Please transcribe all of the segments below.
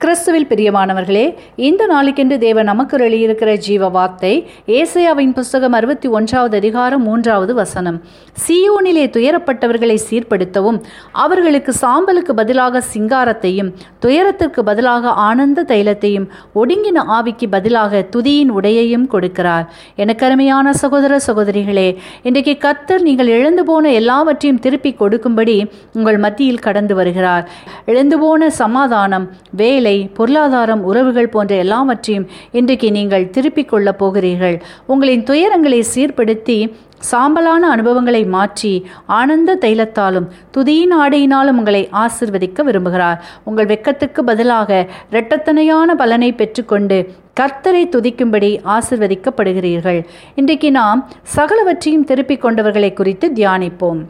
கிறிஸ்துவில் பிரியமானவர்களே இந்த நாளுக்கென்று தேவன் நமக்கு எழுதியிருக்கிற ஜீவ வார்த்தை ஏசையாவின் புஸ்தகம் அறுபத்தி ஒன்றாவது அதிகாரம் மூன்றாவது வசனம் சியோனிலே துயரப்பட்டவர்களை சீர்படுத்தவும் அவர்களுக்கு சாம்பலுக்கு பதிலாக சிங்காரத்தையும் துயரத்திற்கு பதிலாக ஆனந்த தைலத்தையும் ஒடுங்கின ஆவிக்கு பதிலாக துதியின் உடையையும் கொடுக்கிறார் எனக்கு அருமையான சகோதர சகோதரிகளே இன்றைக்கு கத்தர் நீங்கள் இழந்து போன எல்லாவற்றையும் திருப்பி கொடுக்கும்படி உங்கள் மத்தியில் கடந்து வருகிறார் இழந்து போன சமாதானம் வேலை பொருளாதாரம் உறவுகள் போன்ற எல்லாவற்றையும் இன்றைக்கு நீங்கள் திருப்பிக் கொள்ளப் போகிறீர்கள் உங்களின் துயரங்களை சீர்படுத்தி சாம்பலான அனுபவங்களை மாற்றி ஆனந்த தைலத்தாலும் துதியின் ஆடையினாலும் உங்களை ஆசிர்வதிக்க விரும்புகிறார் உங்கள் வெக்கத்துக்கு பதிலாக இரட்டத்தனையான பலனை பெற்றுக்கொண்டு கர்த்தரை துதிக்கும்படி ஆசிர்வதிக்கப்படுகிறீர்கள் இன்றைக்கு நாம் சகலவற்றையும் திருப்பிக் கொண்டவர்களை குறித்து தியானிப்போம்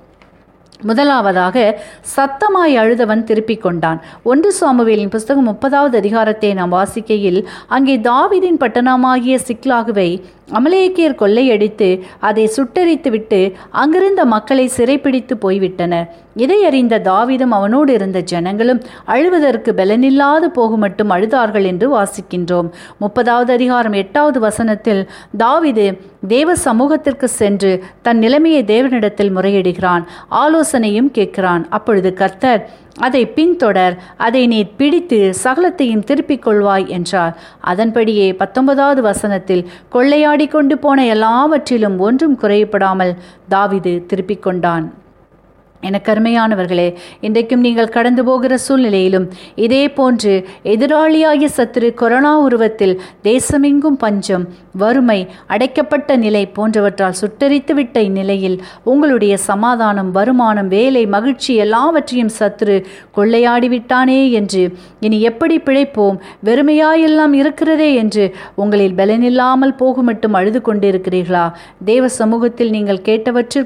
முதலாவதாக சத்தமாய் அழுதவன் திருப்பிக் கொண்டான் ஒன்று சாமுவேலின் புஸ்தகம் முப்பதாவது அதிகாரத்தை நாம் வாசிக்கையில் அங்கே தாவிதின் பட்டணமாகிய சிக்லாகுவை அமலேக்கியர் கொள்ளையடித்து அதை சுட்டரித்துவிட்டு அங்கிருந்த மக்களை சிறைப்பிடித்து போய்விட்டனர் இதை அறிந்த தாவிதும் அவனோடு இருந்த ஜனங்களும் அழுவதற்கு பலனில்லாது போகும் மட்டும் அழுதார்கள் என்று வாசிக்கின்றோம் முப்பதாவது அதிகாரம் எட்டாவது வசனத்தில் தாவிது தேவ சமூகத்திற்கு சென்று தன் நிலைமையை தேவனிடத்தில் முறையிடுகிறான் ஆலோசனையும் கேட்கிறான் அப்பொழுது கர்த்தர் அதை பின்தொடர் அதை நீ பிடித்து சகலத்தையும் திருப்பிக் கொள்வாய் என்றார் அதன்படியே பத்தொன்பதாவது வசனத்தில் கொள்ளையாடி கொண்டு போன எல்லாவற்றிலும் ஒன்றும் குறையப்படாமல் தாவிது திருப்பிக் கொண்டான் எனக்கு அருமையானவர்களே இன்றைக்கும் நீங்கள் கடந்து போகிற சூழ்நிலையிலும் இதே போன்று எதிராளியாகிய சத்துரு கொரோனா உருவத்தில் தேசமெங்கும் பஞ்சம் வறுமை அடைக்கப்பட்ட நிலை போன்றவற்றால் சுட்டரித்துவிட்ட இந்நிலையில் உங்களுடைய சமாதானம் வருமானம் வேலை மகிழ்ச்சி எல்லாவற்றையும் சத்துரு கொள்ளையாடி விட்டானே என்று இனி எப்படி பிழைப்போம் வெறுமையாயெல்லாம் இருக்கிறதே என்று உங்களில் பலனில்லாமல் போகும் மட்டும் அழுது கொண்டிருக்கிறீர்களா தேவ சமூகத்தில் நீங்கள் கேட்டவற்றிற்கு